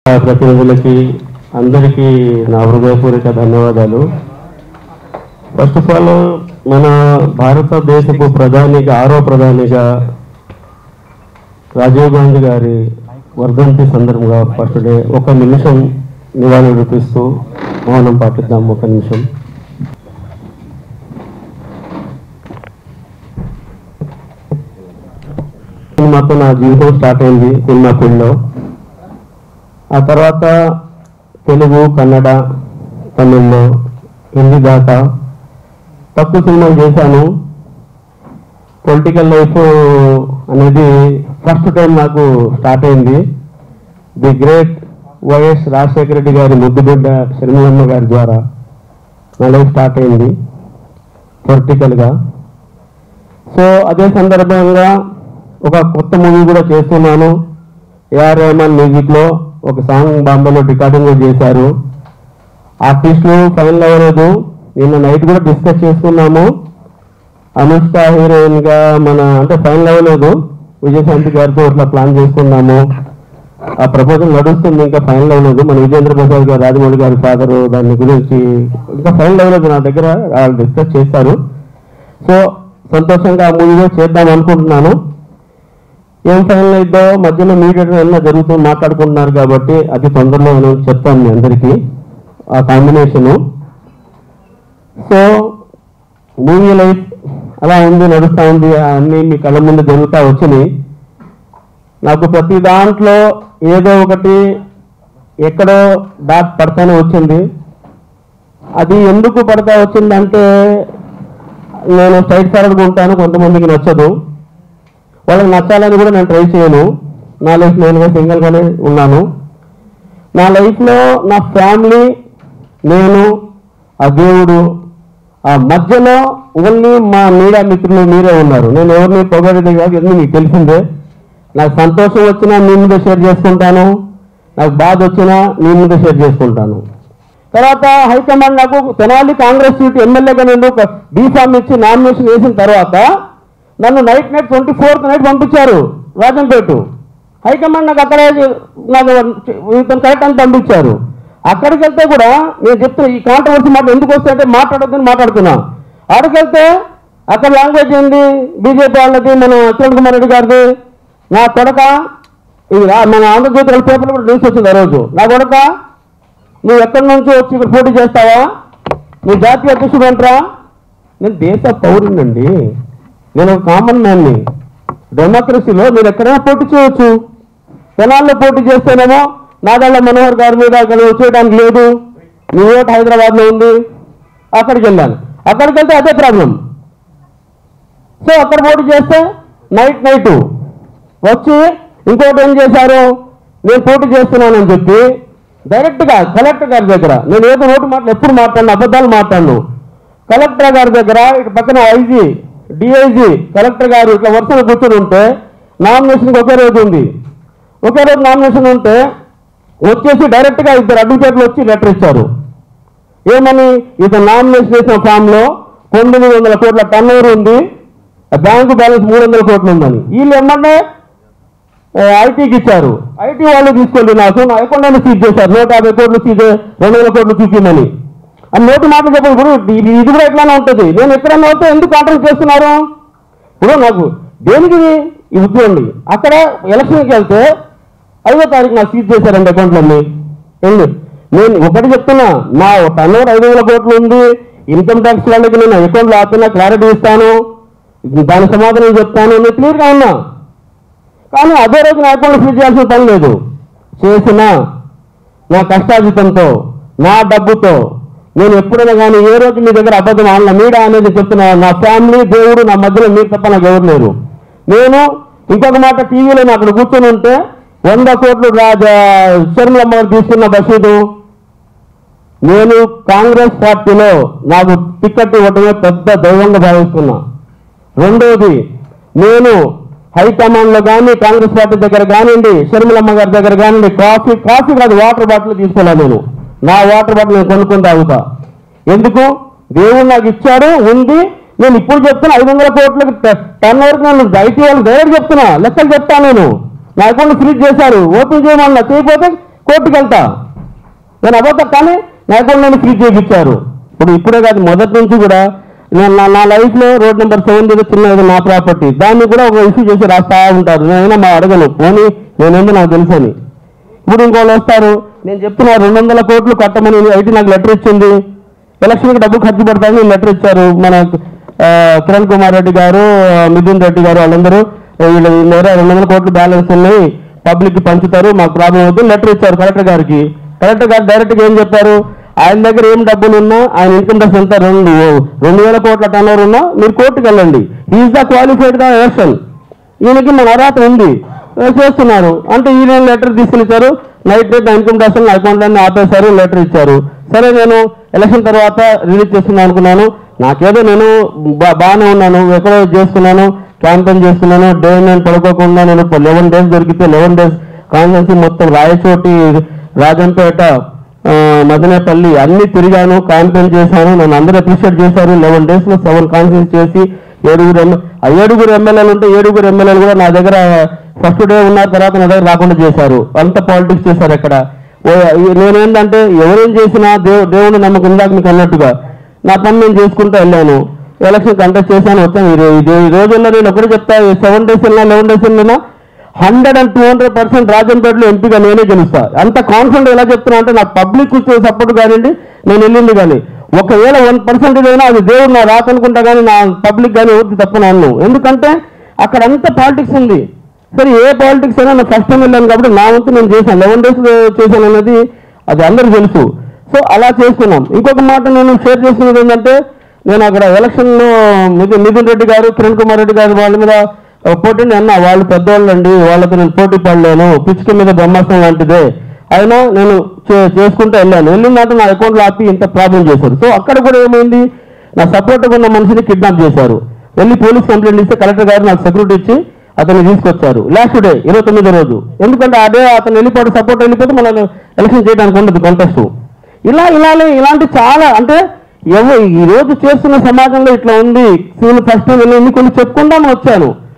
ప్రతినిధులకి అందరికీ నా హృదయపూర్వక ధన్యవాదాలు ఫస్ట్ ఆఫ్ ఆల్ మన భారతదేశపు ప్రధానిగా ఆరో ప్రధానిగా రాజీవ్ గాంధీ గారి వర్ధంతి సందర్భంగా ఫస్ట్ డే ఒక నిమిషం నివాళులర్పిస్తూ మౌనం పాటిద్దాం ఒక నిమిషం సినిమాతో నా జీవితం స్టార్ట్ అయింది సినిమా ఫీల్డ్లో ఆ తర్వాత తెలుగు కన్నడ తమిళ్లో హిందీ దాకా తక్కువ సినిమాలు చేశాను పొలిటికల్ లైఫ్ అనేది ఫస్ట్ టైం నాకు స్టార్ట్ అయింది the great YS Rajasekhara Reddy గారి ముద్దుబిడ్డ శర్మిలమ్మ గారి ద్వారా నా లైఫ్ స్టార్ట్ అయింది పొలిటికల్గా సో అదే సందర్భంగా ఒక కొత్త మూవీ కూడా చేస్తున్నాను ఏఆర్ రెహమాన్ మ్యూజిక్లో ఒక సాంగ్ బాంబేలో రికార్డింగ్ కూడా చేశారు ఆర్టిస్టులు ఫైనల్ అవ్వలేదు నిన్న నైట్ కూడా డిస్కస్ చేసుకున్నాము అనుష్క హీరోయిన్ గా మన అంటే ఫైనల్ అవ్వలేదు విజయశాంతి గారితో ఇట్లా ప్లాన్ చేసుకున్నాము ఆ ప్రపోజల్ నడుస్తుంది ఇంకా ఫైనల్ అవ్వలేదు మన విజేంద్ర ప్రసాద్ గారు రాజమౌళి గారి ఫాదర్ దాని గురించి ఇంకా ఫైనల్ అవ్వలేదు నా దగ్గర వాళ్ళు డిస్కస్ చేశారు సో సంతోషంగా ఆ మూవీ చేద్దాం అనుకుంటున్నాను ఏం ఫైనల్ అయిద్దో మధ్యలో మీడియేటర్ అన్న జరుగుతూ మాట్లాడుకుంటున్నారు కాబట్టి అది తొందరలో నేను చెప్తాను మీ అందరికీ ఆ కాంబినేషను సో మూవీ లైఫ్ అలా ఉంది నడుస్తూ ఉంది అన్నీ మీ కళ్ళ ముందు జరుగుతూ వచ్చినాయి నాకు ప్రతి దాంట్లో ఏదో ఒకటి ఎక్కడో డాట్ పడతానే వచ్చింది అది ఎందుకు పడతా వచ్చిందంటే నేను స్ట్రైట్ ఫార్వర్డ్గా ఉంటాను కొంతమందికి నచ్చదు వాళ్ళకి నచ్చాలని కూడా నేను ట్రై చేయను నా లైఫ్ నేనుగా సింగిల్గానే ఉన్నాను నా లైఫ్లో నా ఫ్యామిలీ నేను ఆ దేవుడు ఆ మధ్యలో ఓన్లీ మా మీడియా మిత్రులు మీరే ఉన్నారు నేను ఎవరిని పొగడేది కాదు ఇది మీకు తెలిసిందే నాకు సంతోషం వచ్చినా మీ మీద షేర్ చేసుకుంటాను నాకు బాధ వచ్చినా మీ మీద షేర్ చేసుకుంటాను తర్వాత హైకమాండ్ నాకు తెనాలి కాంగ్రెస్ సీట్ ఎమ్మెల్యేగా నేను ఒక బీఫామ్ ఇచ్చి నామినేషన్ వేసిన తర్వాత నన్ను night night twenty fourth night పంపించారు రాజంపేట హైకమాండ్ నాకు అక్కడే నాకు ఇతను కరెక్ట్ అని పంపించారు అక్కడికి వెళ్తే కూడా నేను చెప్తున్నా ఈ కాంట్రవర్సీ మాట ఎందుకు వస్తే అంటే మాట్లాడొద్దని మాట్లాడుతున్నా అక్కడికి వెళ్తే అక్కడ లాంగ్వేజ్ ఏంది బీజేపీ వాళ్ళది మన కిరణ్ కుమార్ రెడ్డి గారిది నా కొడక ఇది రా- మన ఆంధ్రజ్యోతి పేపర్లో కూడా న్యూస్ వచ్చింది ఆ రోజు నా కొడక నువ్వు ఎక్కడి నుంచి వచ్చి ఇక్కడ పోటీ చేస్తావా నీ జాతీయ అధ్యక్షుడు అంటారా నేను దేశ పౌరునండి నేను ఒక కామన్ మ్యాన్ని డెమోక్రసీలో మీరు ఎక్కడైనా పోటీ చేయొచ్చు తెనాల్లో పోటీ చేస్తేనేమో నాదళ్ళ మనోహర్ గారి మీద అక్కడ వచ్చేయడానికి లేదు నీ ఓటు హైదరాబాద్లో ఉంది అక్కడికి వెళ్ళాను అక్కడికి వెళ్తే అదే ప్రాబ్లం సో అక్కడ పోటీ చేస్తే నైట్ నైట్ వచ్చి ఇంకోటి ఏం చేశారు నేను పోటీ చేస్తున్నానని చెప్పి డైరెక్ట్గా కలెక్టర్ గారి దగ్గర నేను ఏదో నోటు మాటలు ఎప్పుడు మాట్లాడిన అబద్ధాలు మాట్లాడను కలెక్టర్ గారి దగ్గర ఇటు పక్కన ఐజీ డిఐజీ కలెక్టర్ గారు ఇట్లా వరుసలో కూర్చొని ఉంటే నామినేషన్కి ఒకే రోజు ఉంది ఒకే రోజు నామినేషన్ ఉంటే వచ్చేసి డైరెక్ట్గా ఇద్దరు అడ్వకేట్లు వచ్చి లెటర్ ఇచ్చారు ఏమని ఇతను నామినేషన్ చేసిన ఫామ్ లో తొమ్మిది వందల కోట్ల టర్న్ ఉంది బ్యాంకు బ్యాలెన్స్ మూడు వందల కోట్లు ఉందని వీళ్ళు ఏమన్నా ఐటీకి ఇచ్చారు ఐటీ వాళ్ళు తీసుకెళ్ళి నాకు నా అకౌంట్ సీజ్ చేశారు నూట యాభై కోట్లు సీజ్ రెండు వేల కోట్లు చూపిందని ఆ నోటి మాటలు చెప్పండి ఇప్పుడు ఇది ఇది కూడా ఎట్లానే ఉంటుంది నేను ఎక్కడన్నా వస్తే ఎందుకు కాంట్రాక్ట్ చేస్తున్నారు ఇప్పుడు నాకు దేనికి ఇది? ఇది చూడండి అక్కడ ఎలక్షన్కి వెళ్తే ఐదో తారీఖు నాకు సీజ్ చేశారండి అకౌంట్లన్నీ ఏంటి నేను ఒకటి చెప్తున్నా నా టర్న్ ఓవర్ ఐదు వేల కోట్లు ఉంది ఇన్కమ్ ట్యాక్స్ వాళ్ళకి నేను అకౌంట్లో ఆపిన క్లారిటీ ఇస్తాను దాని సమాధానం చెప్తాను నేను క్లియర్గా ఉన్నా కానీ అదే రోజు నా అకౌంట్లో ఫ్రీజ్ చేయాల్సిన పని లేదు చేసిన నా కష్టాజితంతో నా డబ్బుతో నేను ఎప్పుడైనా కానీ ఏ రోజు మీ దగ్గర అబద్ధం ఆడిన మీడియా అనేది చెప్తున్నా నా ఫ్యామిలీ దేవుడు నా మధ్యలో మీరు తప్ప నాకు ఎవరు లేరు నేను ఇంకొక మాట టీవీలో నేను అక్కడ కూర్చొని ఉంటే వంద కోట్లు రాజా శర్మలమ్మ గారు తీసుకున్న బసీదు నేను కాంగ్రెస్ పార్టీలో నాకు టికెట్ ఇవ్వటమే పెద్ద దైవంగా భావిస్తున్నా రెండోది నేను హైకమాండ్ లో కానీ కాంగ్రెస్ పార్టీ దగ్గర కానివ్వండి షర్మిలమ్మ గారి దగ్గర కానివ్వండి కాఫీ కాఫీ కాదు వాటర్ బాటిల్ తీసుకోలే నేను నా వాటర్ బాటిల్ నేను కొనుక్కొని తాగుతా ఎందుకు దేవుడు నాకు ఇచ్చాడు ఉంది నేను ఇప్పుడు చెప్తున్నా ఐదు వందల కోట్లకి టెన్ వరకు నేను ఐటీ వాళ్ళు డైరెక్ట్ చెప్తున్నా లెక్కలు చెప్తాను నేను నా అకౌంట్ ఫ్రీజ్ చేశారు ఓపెన్ చేయమన్నా చేయకపోతే కోర్టుకి వెళ్తా నేను అబద్ధం కానీ నా అకౌంట్ నేను ఫ్రీ చేయించారు ఇప్పుడు ఇప్పుడే కాదు మొదటి నుంచి కూడా నేను నా నా లైఫ్లో రోడ్ నెంబర్ సెవెన్ దగ్గర చిన్న ఏదో నా ప్రాపర్టీ దాన్ని కూడా ఒక ఇష్యూ చేసి రాస్తా ఉంటారు నేనైనా మా అడగను పోనీ నేనేందో నాకు తెలుసు అని ఇప్పుడు ఇంకోళ్ళు వస్తారు నేను చెప్తున్నా రెండు వందల కోట్లు కట్టమని ఐటీ నాకు లెటర్ ఇచ్చింది ఎలక్షన్కి డబ్బు ఖర్చు పెడతానని లెటర్ ఇచ్చారు మన ఆ, కిరణ్ కుమార్ రెడ్డి గారు ఆ, మిథున్ రెడ్డి గారు వాళ్ళందరూ "ఏ, వీళ్ళ వీళ్ళ దగ్గర రెండు వందల కోట్లు బ్యాలెన్స్ ఉన్నాయి పబ్లిక్ కి పంచుతారు మాకు ప్రాబ్లం అవుతుంది లెటర్ ఇచ్చారు కలెక్టర్ గారికి కలెక్టర్ గారు డైరెక్ట్ గా ఏం చెప్పారు ఆయన దగ్గర ఏం డబ్బులు ఉన్నా ఆయన ఇన్కమ్ ట్యాక్స్ ఎంత రెండు రెండు వేల కోట్ల టర్న్ ఉన్నా మీరు కోర్టుకు వెళ్ళండి is the qualified the election ఈయనకి మన అర్హత ఉంది ఏ, చేస్తున్నారు అంటే ఈయన లెటర్ తీసుకుని ఇచ్చారు నైట్ రేట్ ఇన్కమ్ ట్యాక్స్ నా అకౌంట్ అన్ని ఆపేశారు లెటర్ ఇచ్చారు సరే నేను ఎలక్షన్ తర్వాత రిలీజ్ చేస్తున్నాను అనుకున్నాను నాకేదో నేను బా- బాగానే ఉన్నాను ఎక్కడో చేసుకున్నాను క్యాంపెయిన్ చేస్తున్నాను డే నేను పడుకోకుండా నేను లెవెన్ డేస్ దొరికితే లెవెన్ డేస్ కాన్స్టెన్సీ మొత్తం రాయచోటి రాజంపేట ఆ, మదనేపల్లి అన్ని తిరిగాను క్యాంపెయిన్ చేశాను నన్ను అందరూ అప్రిషియేట్ చేశారు లెవెన్ డేస్ లో సెవెన్ కాన్ఫరెన్స్ చేసి ఏడుగురు ఎమ్మె- ఆ ఏడుగురు ఎమ్మెల్యేలు ఉంటే ఏడుగురు ఎమ్మెల్యేలు కూడా నా దగ్గర ఫస్ట్ డే ఉన్న తర్వాత నా దగ్గర రాకుండా చేశారు అంత పాలిటిక్స్ చేశారు అక్కడ ఓ ఈ- నేనేంటంటే ఎవరేం చేసినా దేవు దేవుడు నమ్మకం ఇందాక మీకు అన్నట్టుగా నా పని నేను చేసుకుంటూ వెళ్ళాను ఎలక్షన్ కంటెస్ట్ చేశాను వచ్చాను ఈ రో- ఈ రోజుల్లో నేను ఒకటి చెప్తా సెవెన్ డేస్ వెళ్ళినా లెవెన్ డేస్ వెళ్ళినా hundred and two hundred percent రాజంపేటలో ఎంపీగా నేనే గెలుస్తా అంత కాన్ఫిడెంట్ ఎలా చెప్తున్నా అంటే నా పబ్లిక్ సపోర్ట్ కానివ్వండి నేను వెళ్ళింది కానీ ఒకవేళ వన్ పర్సెంటేజ్ అయినా అది దేవుడు నా రాత అనుకుంటా కానీ నా పబ్లిక్ కానీ ఎవరికి తప్పను అన్ను ఎందుకంటే అక్కడ అంత పాలిటిక్స్ ఉంది సరే ఏ పాలిటిక్స్ అయినా నేను ఫస్ట్ టైం వెళ్ళాను కాబట్టి నా వంతు నేను చేశాను లెవెన్ డేస్ చేశాను అనేది అది అందరికీ తెలుసు సో అలా చేసుకున్నాం ఇంకొక మాట నేను షేర్ చేస్తున్నది ఏంటంటే నేను అక్కడ ఎలక్షన్లో మిథున్ మిథున్ రెడ్డి గారు కిరణ్ కుమార్ రెడ్డి గారు వాళ్ళ మీద ఆ, పోటీని అన్న వాళ్ళు పెద్దవాళ్ళు అండి వాళ్ళతో నేను పోటీ పడలేను పిచ్చుక మీద బ్రహ్మాస్త్రం లాంటిదే అయినా నేను చే- చేసుకుంటూ వెళ్ళాను వెళ్ళిందంటే నా అకౌంట్లో ఆపి ఇంత ప్రాబ్లం చేశారు సో అక్కడ కూడా ఏమైంది నా సపోర్ట్గా ఉన్న మనిషిని కిడ్నాప్ చేశారు వెళ్ళి పోలీస్ కంప్లైంట్ ఇస్తే కలెక్టర్ గారు నాకు సెక్యూరిటీ ఇచ్చి అతన్ని తీసుకొచ్చారు లాస్ట్ డే ఇరవై తొమ్మిదో రోజు ఎందుకంటే ఆ డే అతను వెళ్ళిపోతే సపోర్ట్ వెళ్ళిపోతే మనం ఎలక్షన్ చేయడానికి ఉండదు కంటెస్ట్ ఇలా ఇలానే ఇలాంటి చాలా అంటే ఎవ ఈ రోజు చేస్తున్న సమాజంలో ఇట్లా ఉంది నేను ఫస్ట్ వెళ్ళి కొన్ని చెప్పుకుందామని వచ్చాను